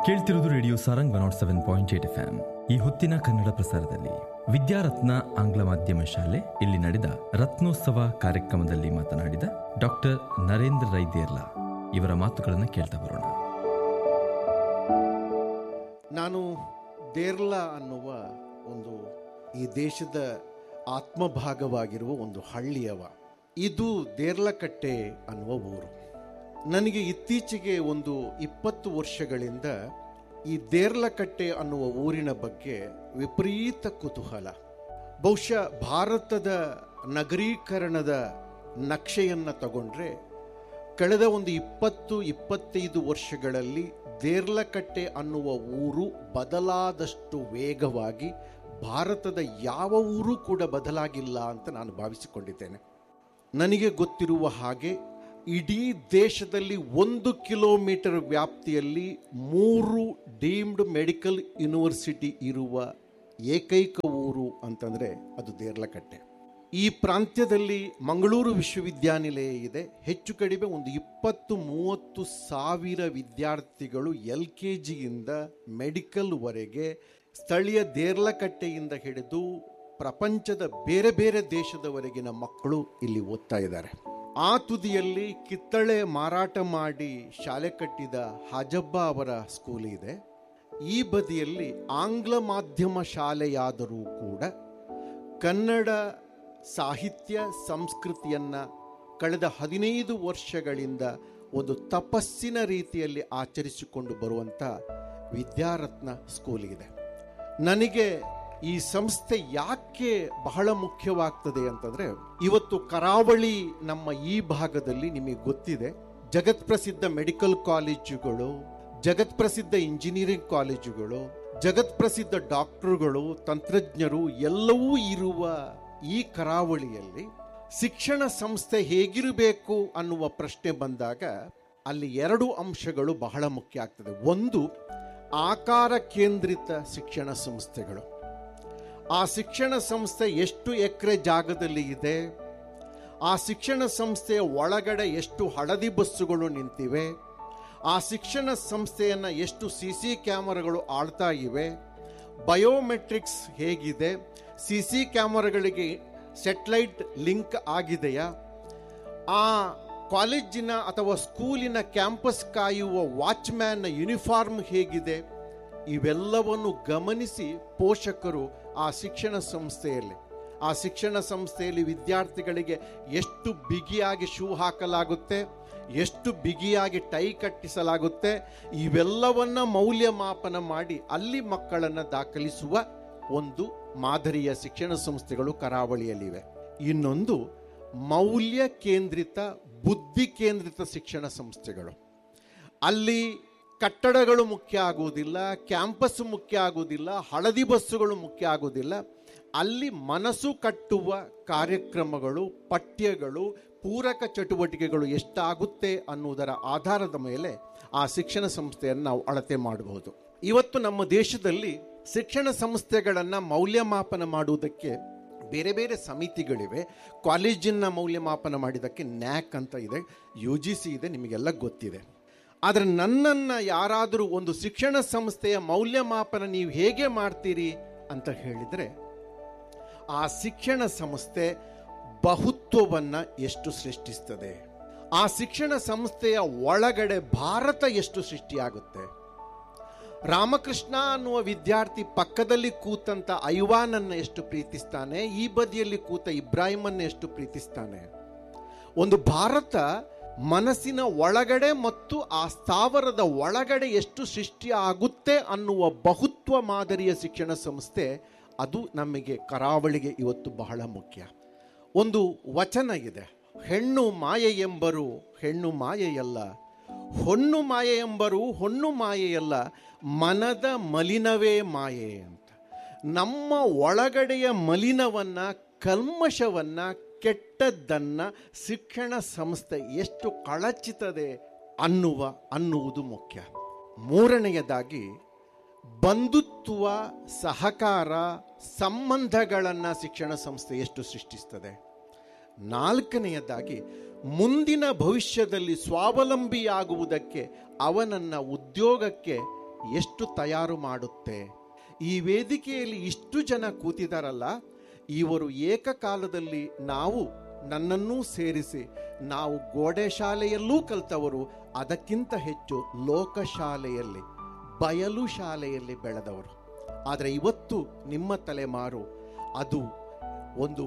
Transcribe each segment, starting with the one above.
ಕೇಳ್ತಿರೋದು radio Sarang one not seven point eight F ಈ ಹೊತ್ತಿನ ಕನ್ನಡ ಪ್ರಸಾರದಲ್ಲಿ ವಿದ್ಯಾರತ್ನ ಆಂಗ್ಲ ಮಾಧ್ಯಮ ಶಾಲೆ ಇಲ್ಲಿ ನಡೆದ ರತ್ನೋತ್ಸವ ಕಾರ್ಯಕ್ರಮದಲ್ಲಿ ಮಾತನಾಡಿದ ಡಾಕ್ಟರ್ ನರೇಂದ್ರ ರೈದೇರ್ಲಾ ಇವರ ಮಾತುಗಳನ್ನು ಕೇಳ್ತಾ ಬರೋಣ ನಾನು ದೇರ್ಲಾ ಅನ್ನುವ ಒಂದು ಈ ದೇಶದ ಆತ್ಮಭಾಗವಾಗಿರುವ ಒಂದು ಹಳ್ಳಿಯವ ಇದು ದೇರ್ಲಕಟ್ಟೆ ಅನ್ನುವ ಊರು ನನಗೆ ಇತ್ತೀಚೆಗೆ ಒಂದು ಇಪ್ಪತ್ತು ವರ್ಷಗಳಿಂದ ಈ ದೇರ್ಲಕಟ್ಟೆ ಅನ್ನುವ ಊರಿನ ಬಗ್ಗೆ ವಿಪರೀತ ಕುತೂಹಲ ಬಹುಶಃ ಭಾರತದ ನಗರೀಕರಣದ ನಕ್ಷೆಯನ್ನು ತಗೊಂಡ್ರೆ ಕಳೆದ ಒಂದು ಇಪ್ಪತ್ತು ಇಪ್ಪತ್ತೈದು ವರ್ಷಗಳಲ್ಲಿ ದೇರ್ಲಕಟ್ಟೆ ಅನ್ನುವ ಊರು ಬದಲಾದಷ್ಟು ವೇಗವಾಗಿ ಭಾರತದ ಯಾವ ಊರು ಕೂಡ ಬದಲಾಗಿಲ್ಲ ಅಂತ ನಾನು ಭಾವಿಸಿಕೊಂಡಿದ್ದೇನೆ ನನಗೆ ಗೊತ್ತಿರುವ ಹಾಗೆ ಇಡೀ ದೇಶದಲ್ಲಿ ಒಂದು ಕಿಲೋಮೀಟರ್ ವ್ಯಾಪ್ತಿಯಲ್ಲಿ ಮೂರು ಡೀಮ್ಡ್ ಮೆಡಿಕಲ್ ಯೂನಿವರ್ಸಿಟಿ ಇರುವ ಏಕೈಕ ಊರು ಅಂತಂದರೆ ಅದು ದೇರ್ಲಕಟ್ಟೆ ಈ ಪ್ರಾಂತ್ಯದಲ್ಲಿ ಮಂಗಳೂರು ವಿಶ್ವವಿದ್ಯಾನಿಲಯ ಇದೆ ಹೆಚ್ಚು ಕಡಿಮೆ ಒಂದು ಇಪ್ಪತ್ತು ಮೂವತ್ತು ಸಾವಿರ ವಿದ್ಯಾರ್ಥಿಗಳು ಎಲ್ ಕೆ ಜಿಯಿಂದ ಮೆಡಿಕಲ್ವರೆಗೆ ಸ್ಥಳೀಯ ದೇರ್ಲಕಟ್ಟೆಯಿಂದ ಹಿಡಿದು ಪ್ರಪಂಚದ ಬೇರೆ ಬೇರೆ ದೇಶದವರೆಗಿನ ಮಕ್ಕಳು ಇಲ್ಲಿ ಓದ್ತಾ ಇದ್ದಾರೆ ಆ ತುದಿಯಲ್ಲಿ ಕಿತ್ತಳೆ ಮಾರಾಟ ಮಾಡಿ ಶಾಲೆ ಕಟ್ಟಿದ ಹಾಜಬ್ಬ ಅವರ ಸ್ಕೂಲ್ ಇದೆ ಈ ಬದಿಯಲ್ಲಿ ಆಂಗ್ಲ ಮಾಧ್ಯಮ ಶಾಲೆಯಾದರೂ ಕೂಡ ಕನ್ನಡ ಸಾಹಿತ್ಯ ಸಂಸ್ಕೃತಿಯನ್ನ ಕಳೆದ ಹದಿನೈದು ವರ್ಷಗಳಿಂದ ಒಂದು ತಪಸ್ಸಿನ ರೀತಿಯಲ್ಲಿ ಆಚರಿಸಿಕೊಂಡು ಬರುವಂಥ ವಿದ್ಯಾರತ್ನ ಸ್ಕೂಲ್ ಇದೆ ನನಗೆ ಈ ಸಂಸ್ಥೆ ಯಾಕೆ ಬಹಳ ಮುಖ್ಯವಾಗ್ತದೆ ಅಂತಂದ್ರೆ ಇವತ್ತು ಕರಾವಳಿ ನಮ್ಮ ಈ ಭಾಗದಲ್ಲಿ ನಿಮಗೆ ಗೊತ್ತಿದೆ ಜಗತ್ ಪ್ರಸಿದ್ಧ ಮೆಡಿಕಲ್ ಕಾಲೇಜುಗಳು ಜಗತ್ ಪ್ರಸಿದ್ಧ ಇಂಜಿನಿಯರಿಂಗ್ ಕಾಲೇಜುಗಳು ಜಗತ್ ಪ್ರಸಿದ್ಧ ಡಾಕ್ಟರ್ಗಳು ತಂತ್ರಜ್ಞರು ಎಲ್ಲವೂ ಇರುವ ಈ ಕರಾವಳಿಯಲ್ಲಿ ಶಿಕ್ಷಣ ಸಂಸ್ಥೆ ಹೇಗಿರಬೇಕು ಅನ್ನುವ ಪ್ರಶ್ನೆ ಬಂದಾಗ ಅಲ್ಲಿ ಎರಡು ಅಂಶಗಳು ಬಹಳ ಮುಖ್ಯ ಆಗ್ತದೆ ಒಂದು ಆಕಾರ ಕೇಂದ್ರಿತ ಶಿಕ್ಷಣ ಸಂಸ್ಥೆಗಳು ಆ ಶಿಕ್ಷಣ ಸಂಸ್ಥೆ ಎಷ್ಟು ಎಕರೆ ಜಾಗದಲ್ಲಿ ಇದೆ ಆ ಶಿಕ್ಷಣ ಸಂಸ್ಥೆಯ ಒಳಗಡೆ ಎಷ್ಟು ಹಳದಿ ಬಸ್ಸುಗಳು ನಿಂತಿವೆ ಆ ಶಿಕ್ಷಣ ಸಂಸ್ಥೆಯನ್ನು ಎಷ್ಟು ಸಿ ಸಿ ಕ್ಯಾಮರಾಗಳು ಆಳ್ತಾ ಇವೆ ಬಯೋಮೆಟ್ರಿಕ್ಸ್ ಹೇಗಿದೆ ಸಿ ಸಿ ಕ್ಯಾಮರಾಗಳಿಗೆ ಸೆಟ್ಲೈಟ್ ಲಿಂಕ್ ಆಗಿದೆಯಾ ಆ ಕಾಲೇಜಿನ ಅಥವಾ ಸ್ಕೂಲಿನ ಕ್ಯಾಂಪಸ್ ಕಾಯುವ ವಾಚ್ಮ್ಯಾನ್ನ ಯೂನಿಫಾರ್ಮ್ ಹೇಗಿದೆ ಇವೆಲ್ಲವನ್ನು ಗಮನಿಸಿ ಪೋಷಕರು ಆ ಶಿಕ್ಷಣ ಸಂಸ್ಥೆಯಲ್ಲಿ ಆ ಶಿಕ್ಷಣ ಸಂಸ್ಥೆಯಲ್ಲಿ ವಿದ್ಯಾರ್ಥಿಗಳಿಗೆ ಎಷ್ಟು ಬಿಗಿಯಾಗಿ ಶೂ ಹಾಕಲಾಗುತ್ತೆ ಎಷ್ಟು ಬಿಗಿಯಾಗಿ ಟೈ ಕಟ್ಟಿಸಲಾಗುತ್ತೆ ಇವೆಲ್ಲವನ್ನ ಮೌಲ್ಯಮಾಪನ ಮಾಡಿ ಅಲ್ಲಿ ಮಕ್ಕಳನ್ನು ದಾಖಲಿಸುವ ಒಂದು ಮಾದರಿಯ ಶಿಕ್ಷಣ ಸಂಸ್ಥೆಗಳು ಕರಾವಳಿಯಲ್ಲಿವೆ ಇನ್ನೊಂದು ಮೌಲ್ಯ ಕೇಂದ್ರಿತ ಬುದ್ಧಿ ಕೇಂದ್ರಿತ ಶಿಕ್ಷಣ ಸಂಸ್ಥೆಗಳು ಅಲ್ಲಿ ಕಟ್ಟಡಗಳು ಮುಖ್ಯ ಆಗುವುದಿಲ್ಲ ಕ್ಯಾಂಪಸ್ ಮುಖ್ಯ ಆಗುವುದಿಲ್ಲ ಹಳದಿ ಬಸ್ಸುಗಳು ಮುಖ್ಯ ಆಗುವುದಿಲ್ಲ ಅಲ್ಲಿ ಮನಸ್ಸು ಕಟ್ಟುವ ಕಾರ್ಯಕ್ರಮಗಳು ಪಠ್ಯಗಳು ಪೂರಕ ಚಟುವಟಿಕೆಗಳು ಎಷ್ಟಾಗುತ್ತೆ ಅನ್ನುವುದರ ಆಧಾರದ ಮೇಲೆ ಆ ಶಿಕ್ಷಣ ಸಂಸ್ಥೆಯನ್ನು ನಾವು ಅಳತೆ ಮಾಡಬಹುದು ಇವತ್ತು ನಮ್ಮ ದೇಶದಲ್ಲಿ ಶಿಕ್ಷಣ ಸಂಸ್ಥೆಗಳನ್ನು ಮೌಲ್ಯಮಾಪನ ಮಾಡುವುದಕ್ಕೆ ಬೇರೆ ಬೇರೆ ಸಮಿತಿಗಳಿವೆ ಕಾಲೇಜಿನ ಮೌಲ್ಯಮಾಪನ ಮಾಡಿದ್ದಕ್ಕೆ ನ್ಯಾಕ್ ಅಂತ ಇದೆ ಯು ಜಿ ಸಿ ಇದೆ ನಿಮಗೆಲ್ಲ ಗೊತ್ತಿದೆ ಆದರೆ ನನ್ನನ್ನು ಯಾರಾದರೂ ಒಂದು ಶಿಕ್ಷಣ ಸಂಸ್ಥೆಯ ಮೌಲ್ಯಮಾಪನ ನೀವು ಹೇಗೆ ಮಾಡ್ತೀರಿ ಅಂತ ಹೇಳಿದರೆ ಆ ಶಿಕ್ಷಣ ಸಂಸ್ಥೆ ಬಹುತ್ವವನ್ನು ಎಷ್ಟು ಸೃಷ್ಟಿಸ್ತದೆ ಆ ಶಿಕ್ಷಣ ಸಂಸ್ಥೆಯ ಒಳಗಡೆ ಭಾರತ ಎಷ್ಟು ಸೃಷ್ಟಿಯಾಗುತ್ತೆ ರಾಮಕೃಷ್ಣ ಅನ್ನುವ ವಿದ್ಯಾರ್ಥಿ ಪಕ್ಕದಲ್ಲಿ ಕೂತಂತ ಐವಾನನ್ನು ಎಷ್ಟು ಪ್ರೀತಿಸ್ತಾನೆ ಈ ಬದಿಯಲ್ಲಿ ಕೂತ ಇಬ್ರಾಹಿಮನ್ನು ಎಷ್ಟು ಪ್ರೀತಿಸ್ತಾನೆ ಒಂದು ಭಾರತ ಮನಸ್ಸಿನ ಒಳಗಡೆ ಮತ್ತು ಆ ಸ್ಥಾವರದ ಒಳಗಡೆ ಎಷ್ಟು ಸೃಷ್ಟಿ ಆಗುತ್ತೆ ಅನ್ನುವ ಬಹುತ್ವ ಮಾದರಿಯ ಶಿಕ್ಷಣ ಸಂಸ್ಥೆ ಅದು ನಮಗೆ ಕರಾವಳಿಗೆ ಇವತ್ತು ಬಹಳ ಮುಖ್ಯ ಒಂದು ವಚನ ಇದೆ ಹೆಣ್ಣು ಮಾಯೆ ಎಂಬರು ಹೆಣ್ಣು ಮಾಯೆಯಲ್ಲ ಹೊನ್ನು ಮಾಯೆ ಎಂಬರು ಹೊನ್ನು ಮಾಯೆಯಲ್ಲ ಮನದ ಮಲಿನವೇ ಮಾಯೆ ಅಂತ ನಮ್ಮ ಒಳಗಡೆಯ ಮಲಿನವನ್ನು ಕಲ್ಮಶವನ್ನು ಕೆಟ್ಟದ್ದನ್ನು ಶಿಕ್ಷಣ ಸಂಸ್ಥೆ ಎಷ್ಟು ಕಳಚಿತದೆ ಅನ್ನುವ ಅನ್ನುವುದು ಮುಖ್ಯ ಮೂರನೆಯದಾಗಿ ಬಂಧುತ್ವ ಸಹಕಾರ ಸಂಬಂಧಗಳನ್ನು ಶಿಕ್ಷಣ ಸಂಸ್ಥೆ ಎಷ್ಟು ಸೃಷ್ಟಿಸ್ತದೆ ನಾಲ್ಕನೆಯದಾಗಿ ಮುಂದಿನ ಭವಿಷ್ಯದಲ್ಲಿ ಸ್ವಾವಲಂಬಿಯಾಗುವುದಕ್ಕೆ ಅವನನ್ನು ಉದ್ಯೋಗಕ್ಕೆ ಎಷ್ಟು ತಯಾರು ಮಾಡುತ್ತೆ ಈ ವೇದಿಕೆಯಲ್ಲಿ ಇಷ್ಟು ಜನ ಕೂತಿದಾರಲ್ಲ ಇವರು ಏಕಕಾಲದಲ್ಲಿ ನಾವು ನನ್ನನ್ನೂ ಸೇರಿಸಿ ನಾವು ಗೋಡೆ ಶಾಲೆಯಲ್ಲೂ ಕಲ್ತವರು ಅದಕ್ಕಿಂತ ಹೆಚ್ಚು ಲೋಕಶಾಲೆಯಲ್ಲಿ ಬಯಲು ಶಾಲೆಯಲ್ಲಿ ಬೆಳೆದವರು ಆದರೆ ಇವತ್ತು ನಿಮ್ಮ ತಲೆಮಾರು ಅದು ಒಂದು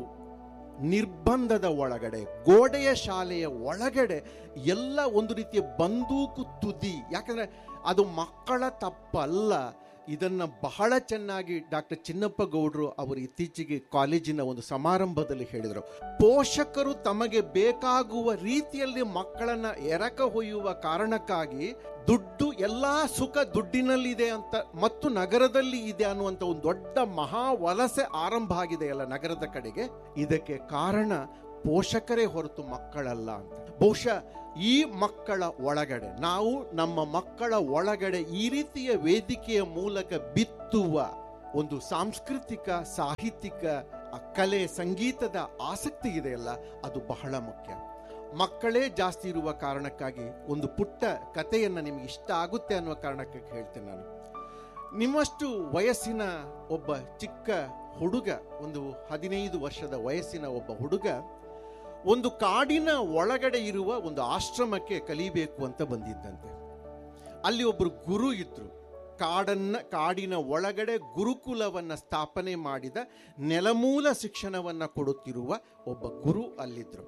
ನಿರ್ಬಂಧದ ಒಳಗಡೆ ಗೋಡೆಯ ಶಾಲೆಯ ಒಳಗಡೆ ಎಲ್ಲ ಒಂದು ರೀತಿಯ ಬಂದೂಕು ತುದಿ ಯಾಕಂದ್ರೆ ಅದು ಮಕ್ಕಳ ತಪ್ಪಲ್ಲ ಇದನ್ನ ಬಹಳ ಚೆನ್ನಾಗಿ ಡಾಕ್ಟರ್ ಚಿನ್ನಪ್ಪ ಗೌಡ್ರು ಅವರು ಇತ್ತೀಚೆಗೆ ಕಾಲೇಜಿನ ಒಂದು ಸಮಾರಂಭದಲ್ಲಿ ಹೇಳಿದರು ಪೋಷಕರು ತಮಗೆ ಬೇಕಾಗುವ ರೀತಿಯಲ್ಲಿ ಮಕ್ಕಳನ್ನ ಎರಕ ಹೊಯ್ಯುವ ಕಾರಣಕ್ಕಾಗಿ ದುಡ್ಡು ಎಲ್ಲಾ ಸುಖ ದುಡ್ಡಿನಲ್ಲಿದೆ ಅಂತ ಮತ್ತು ನಗರದಲ್ಲಿ ಇದೆ ಅನ್ನುವಂಥ ಒಂದು ದೊಡ್ಡ ಮಹಾ ವಲಸೆ ಆರಂಭ ಆಗಿದೆ ಅಲ್ಲ ನಗರದ ಕಡೆಗೆ ಇದಕ್ಕೆ ಕಾರಣ ಪೋಷಕರೇ ಹೊರತು ಮಕ್ಕಳಲ್ಲ ಅಂತ ಬಹುಶಃ ಈ ಮಕ್ಕಳ ಒಳಗಡೆ ನಾವು ನಮ್ಮ ಮಕ್ಕಳ ಒಳಗಡೆ ಈ ರೀತಿಯ ವೇದಿಕೆಯ ಮೂಲಕ ಬಿತ್ತುವ ಒಂದು ಸಾಂಸ್ಕೃತಿಕ ಸಾಹಿತ್ಯಿಕ ಆ ಕಲೆ ಸಂಗೀತದ ಆಸಕ್ತಿ ಇದೆಯಲ್ಲ ಅದು ಬಹಳ ಮುಖ್ಯ ಮಕ್ಕಳೇ ಜಾಸ್ತಿ ಇರುವ ಕಾರಣಕ್ಕಾಗಿ ಒಂದು ಪುಟ್ಟ ಕಥೆಯನ್ನ ನಿಮ್ಗೆ ಇಷ್ಟ ಆಗುತ್ತೆ ಅನ್ನುವ ಕಾರಣಕ್ಕಾಗಿ ಹೇಳ್ತೇನೆ ನಾನು ನಿಮ್ಮಷ್ಟು ವಯಸ್ಸಿನ ಒಬ್ಬ ಚಿಕ್ಕ ಹುಡುಗ ಒಂದು ಹದಿನೈದು ವರ್ಷದ ವಯಸ್ಸಿನ ಒಬ್ಬ ಹುಡುಗ ಒಂದು ಕಾಡಿನ ಒಳಗಡೆ ಇರುವ ಒಂದು ಆಶ್ರಮಕ್ಕೆ ಕಲಿಬೇಕು ಅಂತ ಬಂದಿದ್ದಂತೆ ಅಲ್ಲಿ ಒಬ್ಬರು ಗುರು ಇದ್ರು ಕಾಡನ್ನ ಕಾಡಿನ ಒಳಗಡೆ ಗುರುಕುಲವನ್ನ ಸ್ಥಾಪನೆ ಮಾಡಿದ ನೆಲಮೂಲ ಶಿಕ್ಷಣವನ್ನ ಕೊಡುತ್ತಿರುವ ಒಬ್ಬ ಗುರು ಅಲ್ಲಿದ್ರು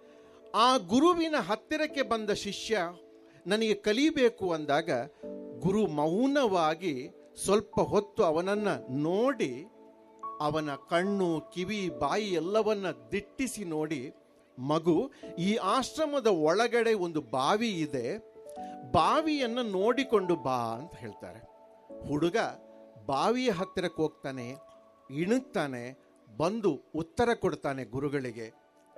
ಆ ಗುರುವಿನ ಹತ್ತಿರಕ್ಕೆ ಬಂದ ಶಿಷ್ಯ ನನಗೆ ಕಲಿಬೇಕು ಅಂದಾಗ ಗುರು ಮೌನವಾಗಿ ಸ್ವಲ್ಪ ಹೊತ್ತು ಅವನನ್ನ ನೋಡಿ ಅವನ ಕಣ್ಣು ಕಿವಿ ಬಾಯಿ ಎಲ್ಲವನ್ನ ದಿಟ್ಟಿಸಿ ನೋಡಿ ಮಗು ಈ ಆಶ್ರಮದ ಒಳಗಡೆ ಒಂದು ಬಾವಿ ಇದೆ ಬಾವಿಯನ್ನು ನೋಡಿಕೊಂಡು ಬಾ ಅಂತ ಹೇಳ್ತಾರೆ ಹುಡುಗ ಬಾವಿಯ ಹತ್ತಿರಕ್ಕೆ ಹೋಗ್ತಾನೆ ಇಣುತ್ತಾನೆ ಬಂದು ಉತ್ತರ ಕೊಡ್ತಾನೆ ಗುರುಗಳಿಗೆ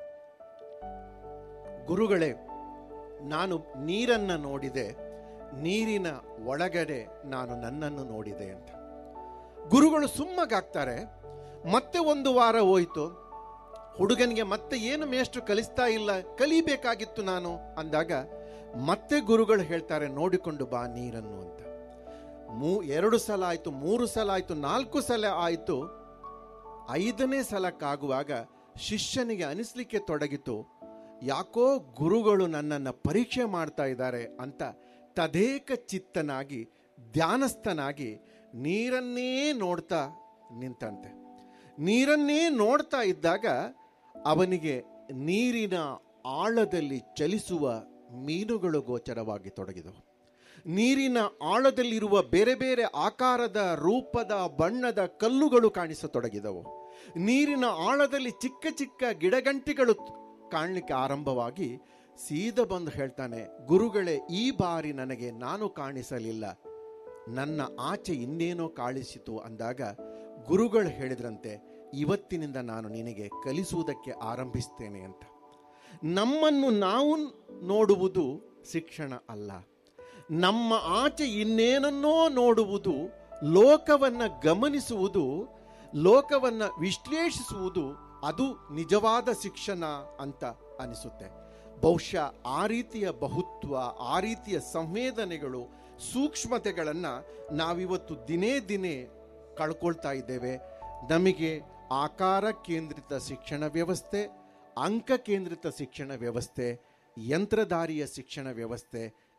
ಗುರುಗಳೇ ನಾನು ನೀರನ್ನ ನೋಡಿದೆ ನೀರಿನ ಒಳಗಡೆ ನಾನು ನನ್ನನ್ನು ನೋಡಿದೆ ಅಂತ ಗುರುಗಳು ಸುಮ್ಮಗಾಗ್ತಾರೆ ಮತ್ತೆ ಒಂದು ವಾರ ಹೋಯ್ತು ಹುಡುಗನಿಗೆ ಮತ್ತೆ ಏನು ಮೇಷ್ಟ್ರು ಕಲಿಸ್ತಾ ಇಲ್ಲ ಕಲಿಬೇಕಾಗಿತ್ತು ನಾನು ಅಂದಾಗ ಮತ್ತೆ ಗುರುಗಳು ಹೇಳ್ತಾರೆ ನೋಡಿಕೊಂಡು ಬಾ ನೀರನ್ನು ಅಂತ ಮೂ ಎರಡು ಸಲ ಆಯ್ತು ಮೂರು ಸಲ ಆಯ್ತು ನಾಲ್ಕು ಸಲ ಆಯ್ತು ಐದನೇ ಸಲಕ್ಕಾಗುವಾಗ ಶಿಷ್ಯನಿಗೆ ಅನಿಸ್ಲಿಕ್ಕೆ ತೊಡಗಿತು ಯಾಕೋ ಗುರುಗಳು ನನ್ನನ್ನು ಪರೀಕ್ಷೆ ಮಾಡ್ತಾ ಇದ್ದಾರೆ ಅಂತ ತದೇಕ ಚಿತ್ತನಾಗಿ ಧ್ಯಾನಸ್ಥನಾಗಿ ನೀರನ್ನೇ ನೋಡ್ತಾ ನಿಂತಂತೆ ನೀರನ್ನೇ ನೋಡ್ತಾ ಇದ್ದಾಗ ಅವನಿಗೆ ನೀರಿನ ಆಳದಲ್ಲಿ ಚಲಿಸುವ ಮೀನುಗಳು ಗೋಚರವಾಗಿ ತೊಡಗಿದವು ನೀರಿನ ಆಳದಲ್ಲಿರುವ ಬೇರೆ ಬೇರೆ ಆಕಾರದ ರೂಪದ ಬಣ್ಣದ ಕಲ್ಲುಗಳು ಕಾಣಿಸತೊಡಗಿದವು ನೀರಿನ ಆಳದಲ್ಲಿ ಚಿಕ್ಕ ಚಿಕ್ಕ ಗಿಡಗಂಟಿಗಳು ಕಾಣಲಿಕ್ಕೆ ಆರಂಭವಾಗಿ ಸೀದ ಬಂದು ಹೇಳ್ತಾನೆ ಗುರುಗಳೇ ಈ ಬಾರಿ ನನಗೆ ನಾನು ಕಾಣಿಸಲಿಲ್ಲ ನನ್ನ ಆಚೆ ಇನ್ನೇನೋ ಕಾಣಿಸಿತು ಅಂದಾಗ ಗುರುಗಳು ಹೇಳಿದ್ರಂತೆ ಇವತ್ತಿನಿಂದ ನಾನು ನಿನಗೆ ಕಲಿಸುವುದಕ್ಕೆ ಆರಂಭಿಸ್ತೇನೆ ಅಂತ ನಮ್ಮನ್ನು ನಾವು ನೋಡುವುದು ಶಿಕ್ಷಣ ಅಲ್ಲ ನಮ್ಮ ಆಚೆ ಇನ್ನೇನನ್ನೋ ನೋಡುವುದು ಲೋಕವನ್ನ ಗಮನಿಸುವುದು ಲೋಕವನ್ನ ವಿಶ್ಲೇಷಿಸುವುದು ಅದು ನಿಜವಾದ ಶಿಕ್ಷಣ ಅಂತ ಅನಿಸುತ್ತೆ ಬಹುಶಃ ಆ ರೀತಿಯ ಬಹುತ್ವ ಆ ರೀತಿಯ ಸಂವೇದನೆಗಳು ಸೂಕ್ಷ್ಮತೆಗಳನ್ನು ನಾವಿವತ್ತು ದಿನೇ ದಿನೇ ಕಳ್ಕೊಳ್ತಾ ಇದ್ದೇವೆ ನಮಗೆ ಆಕಾರ ಕೇಂದ್ರಿತ ಶಿಕ್ಷಣ ವ್ಯವಸ್ಥೆ ಅಂಕ ಕೇಂದ್ರಿತ ಶಿಕ್ಷಣ ವ್ಯವಸ್ಥೆ ಯಂತ್ರಧಾರಿಯ ಶಿಕ್ಷಣ ವ್ಯವಸ್ಥೆ